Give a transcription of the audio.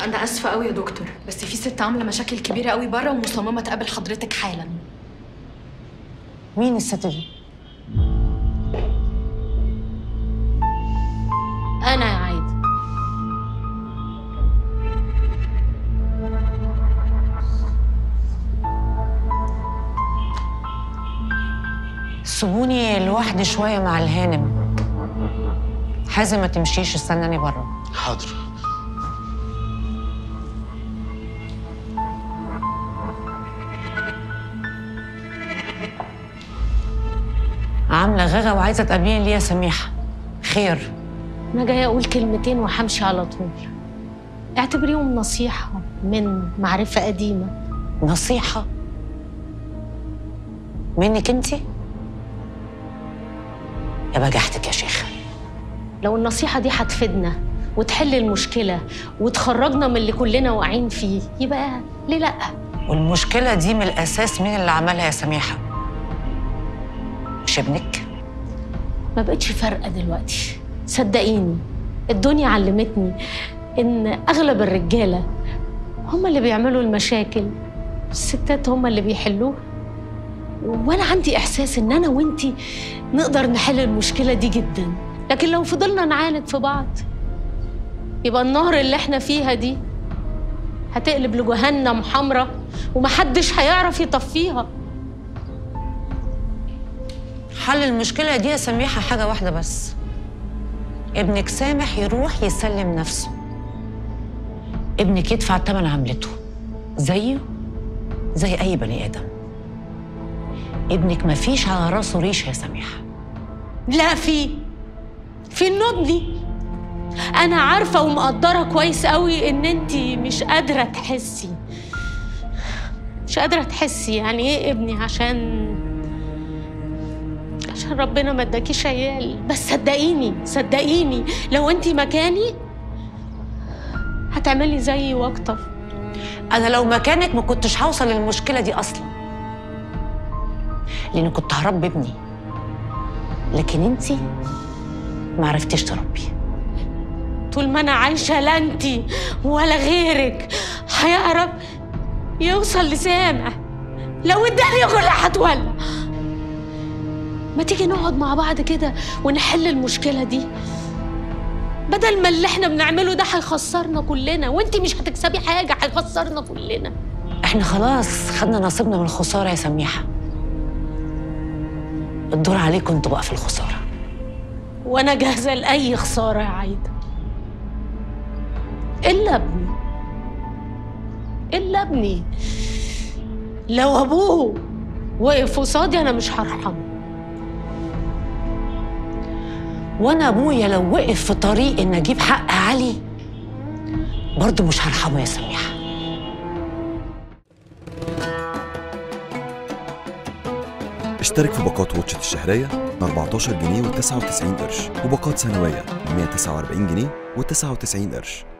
انا اسفه قوي يا دكتور بس في ست عامله مشاكل كبيره قوي بره ومصممه تقابل حضرتك حالا مين الست دي؟ انا يا عايده سيبوني لوحدي شويه مع الهانم حازم ما تمشيش استناني بره حاضر عامله غغا وعايزه تقابليني ليه يا سميحه خير انا جايه اقول كلمتين وهمشي على طول اعتبريهم نصيحه من معرفه قديمه نصيحه منك انت يا بجحتك يا شيخه لو النصيحه دي هتفيدنا وتحل المشكله وتخرجنا من اللي كلنا واقعين فيه يبقى ليه لا والمشكله دي من الاساس مين اللي عملها يا سميحه مش ابنك ما بقتش فارقه دلوقتي صدقيني الدنيا علمتني ان اغلب الرجاله هم اللي بيعملوا المشاكل الستات هم اللي بيحلوها وانا عندي احساس ان انا وانتي نقدر نحل المشكله دي جدا لكن لو فضلنا نعاند في بعض يبقى النهر اللي احنا فيها دي هتقلب لجهنم حمراء ومحدش هيعرف يطفيها حل المشكله دي يا سميحه حاجه واحده بس ابنك سامح يروح يسلم نفسه ابنك يدفع ثمن عملته زيه زي اي بني ادم ابنك مفيش على راسه ريشه يا سميحه لا في في انه ابني انا عارفه ومقدره كويس قوي ان انت مش قادره تحسي مش قادره تحسي يعني ايه ابني عشان عشان ربنا ما اداكيش عيال بس صدقيني صدقيني لو انت مكاني هتعملي زيي واكتر انا لو مكانك ما كنتش هوصل للمشكله دي اصلا لان كنت هربي ابني لكن انتي ما عرفتيش تربي طول ما انا عايشه لا انت ولا غيرك هيعرف يوصل لسامع لو الدنيا كلها هتولع ما تيجي نقعد مع بعض كده ونحل المشكله دي بدل ما اللي احنا بنعمله ده هيخسرنا كلنا وانت مش هتكسبي حاجه هيخسرنا كلنا احنا خلاص خدنا نصيبنا من الخساره يا سميحه الدور عليكم انتوا بقى في الخساره وانا جاهزه لاي خساره يا عايده الا ابني الا ابني لو ابوه وقف قصادي انا مش هرحمه وانا ابويا لو وقف في طريق ان اجيب حق علي برضه مش هرحمه يا سميحه اشترك في باقات واتشت الشهرية ب 14 جنيه و99 قرش وباقات سنوية ب 149 جنيه و99 قرش